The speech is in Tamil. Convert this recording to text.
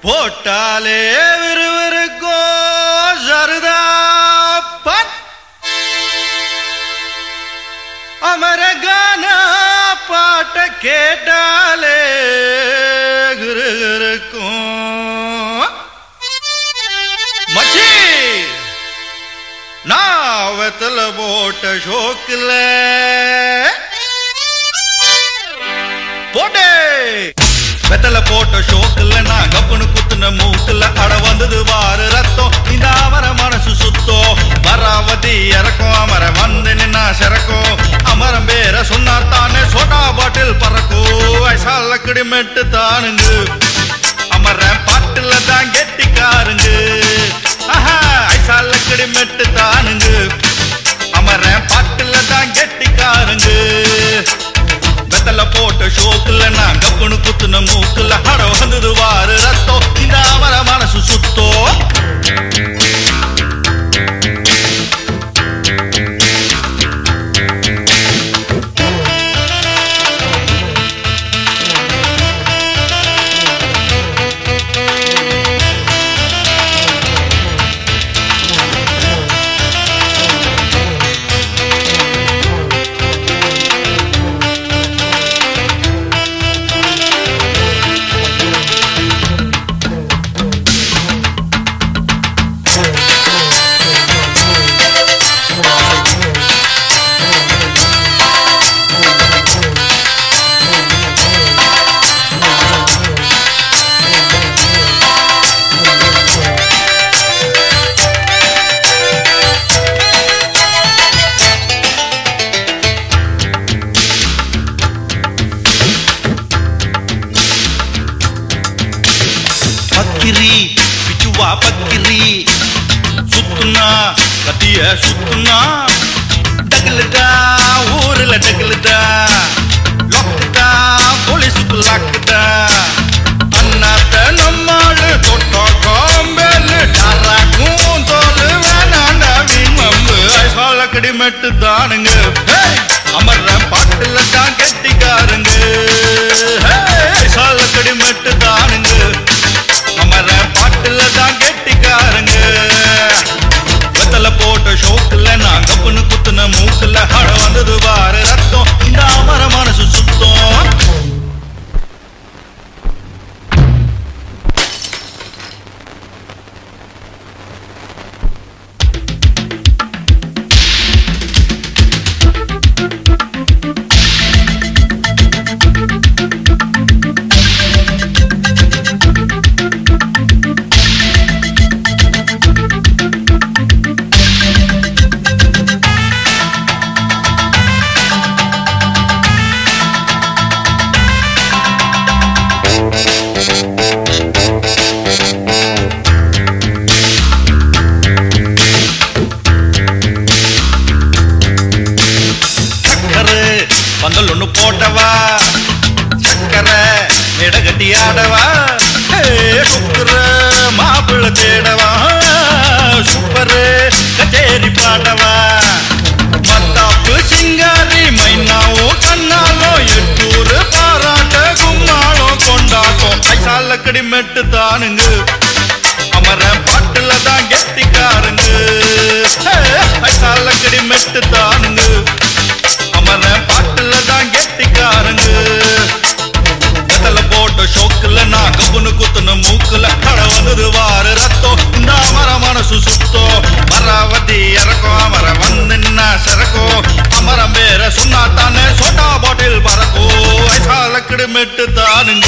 போட்டாலே விறுவிறுக்கோ சருதாப்பன் அமரகான பாட்ட கேட்டாலே கிருகிருக்கும் மச்சி நான் வெத்தல போட்ட ஷோக்கில் போட்டே வெத்தல போட்ட ஷோக்குல நான் கப்புனு குத்துன மூக்குல அட வந்தது வாரு ரத்தம் இந்த அவர மனசு சுத்தோ வராவதி இறக்கும் அமர வந்து நின்னா சிறக்கும் அமரம் பேர சொன்னா தானே சோட்டா பாட்டில் பறக்கும் வயசால கிடிமெட்டு தானுங்க அமர பாட்டுல தான் கெட்டிக்காருங்க ஆஹா ஐசால கிடிமெட்டு தானுங்க அமர பாட்டுல தான் கெட்டிக்காருங்க வெத்தல போட்ட ஷோக்குல நான் கப்புனு குத்துன மூக்குல ஹட வந்தது வாரு ரத்தம் இந்த அவர மனசு சுத்தோ பக்கிரி பிச்சுவா பக்கிரி சுத்துனா கத்திய சுத்துனா டகுலுடா ஊருல டகுலுடா லொக்குடா போலீஸுக்கு லாக்குடா அண்ணாத்த நம்மாளு தொட்டா காம்பேலு டாராக்கும் தோலு வேணாண்டா வீண் மம்பு ஐசால கடிமெட்டு தானுங்க ஹேய், அமர்ற பாட்டுல தான் கெட்டிக்காருங்க ஹேய், ஐசால கடிமெட்டு தானுங்க அமர பாட்டுல தான் கெட்டிக்காரங்க வெத்தல போட்ட ஷோக்குல நான் கப்புனு குத்துன மூக்குல ஹட வந்தது வாரு ரத்தம் இந்த அமர மனசு சுத்தம் சக்கரை பந்தல் ஒண்ணு போட்டவா சக்கரை இடகட்டி ஆடவா சுக்கர மாப்பிள்ள தேடவா சூப்பரு கச்சேரி பாடவா மத்தாப்பு சிங்காரி மைனாவும் கண்ணாலோ எட்டூரு பாராட்ட கும்மாளோ கொண்டாட்டம் ஐசால கடிமெட்டு தானுங்க அமர பாட்டுல தான் கெட்டிக்காருங்க ஐசால கடிமெட்டு தானுங்க அமர பாட்டுல தான் கெட்டிக்காருங்க கதல போட்ட ஷோக்குல நான் கப்புனு குத்துன மூக்குல கட வந்தது வாரு ரத்தம் இந்த அமர மனசு சுத்தோ மராவதி இறக்கும் அமர வந்து நின்னா சிறக்கும் அமரம் பேர சொன்னா தானே சோட்டா பாட்டில் பறக்கும் வயசால கிடுமெட்டு தானுங்க